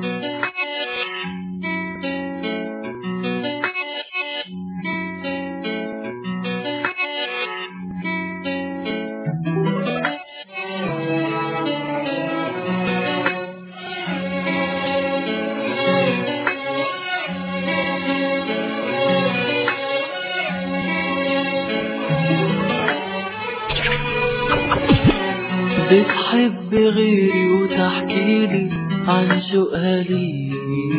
بتحب غيري وتحكيلي عن شوقها لي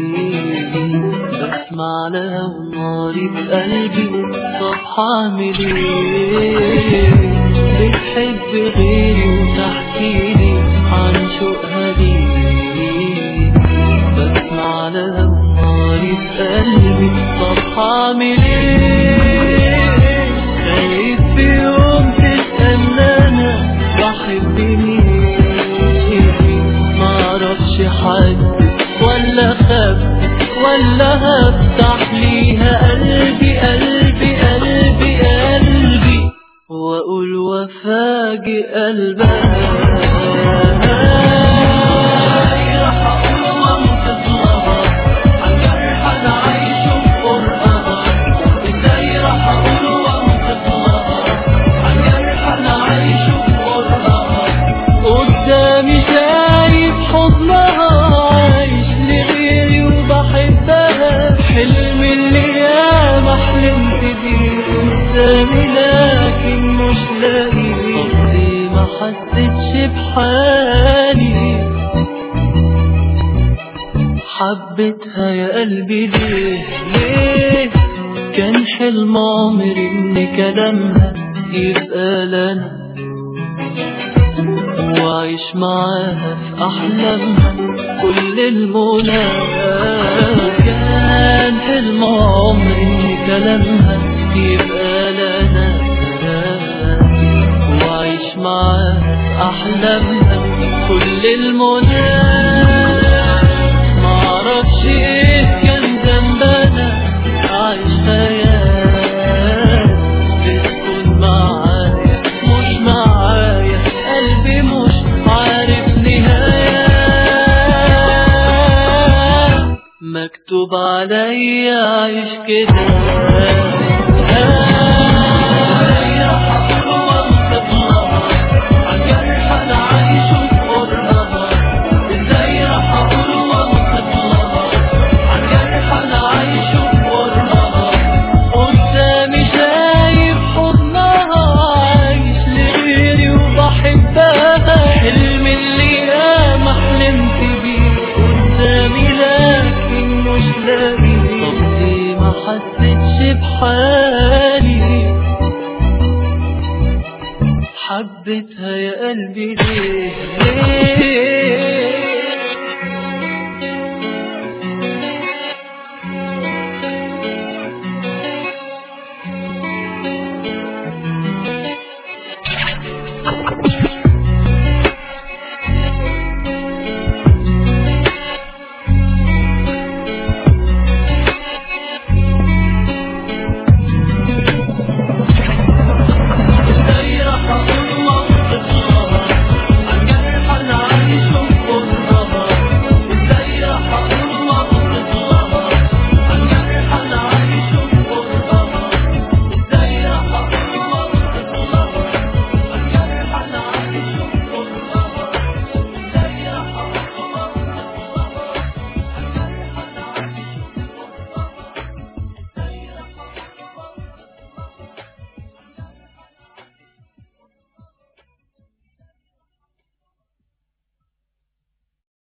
بسمع لها وناري بقلبي طب حعمل ايه بتحب غيري وتحكيلي عن شوقها لي بسمع لها وناري بقلبي طب حعمل ايه خايف في يوم تسألني انا بحب مين معرفش حد ولا خف ولا هفتح ليها قلبي قلبي قلبي قلبي واقول وفاجئ قلبها راح اقول وانقذ لها عن جرح انا عايشه في قربها ازاي راح اقول وانقذ لها عن جرح انا عايشه في قربها قدامي شايف حضنها عايش لغيري وبحبها حلم اللي ياما حلمت بيه قدامي لكن مش لاقي قصدي ما حسيتش بحالي حبيتها يا قلبي ليه ليه كان حلم عمري ان كلامها يبقى لنا وعيش معاها في أحلامها كل المنى كان حلم عمري إن كلامها يبقى لنا وعيش معاها في أحلامها كل المنى معرفش إيه كان ذنبنا عايش خيال بتكون معايا مش معايا قلبي مش عارف نهاية مكتوب عليا عيش كده عن جرح انا عايشه في قربها ازاي راح اقول وانقذ لها عن جرح انا عايشه في قربها قدامي شايف حضنها عايش لغيري وبحبها حلم اللي ياما حلمت بيه قدامي لكن مش لاقي صوتي ما حسيتش بحالي حبيتها يا قلبي ليه ليه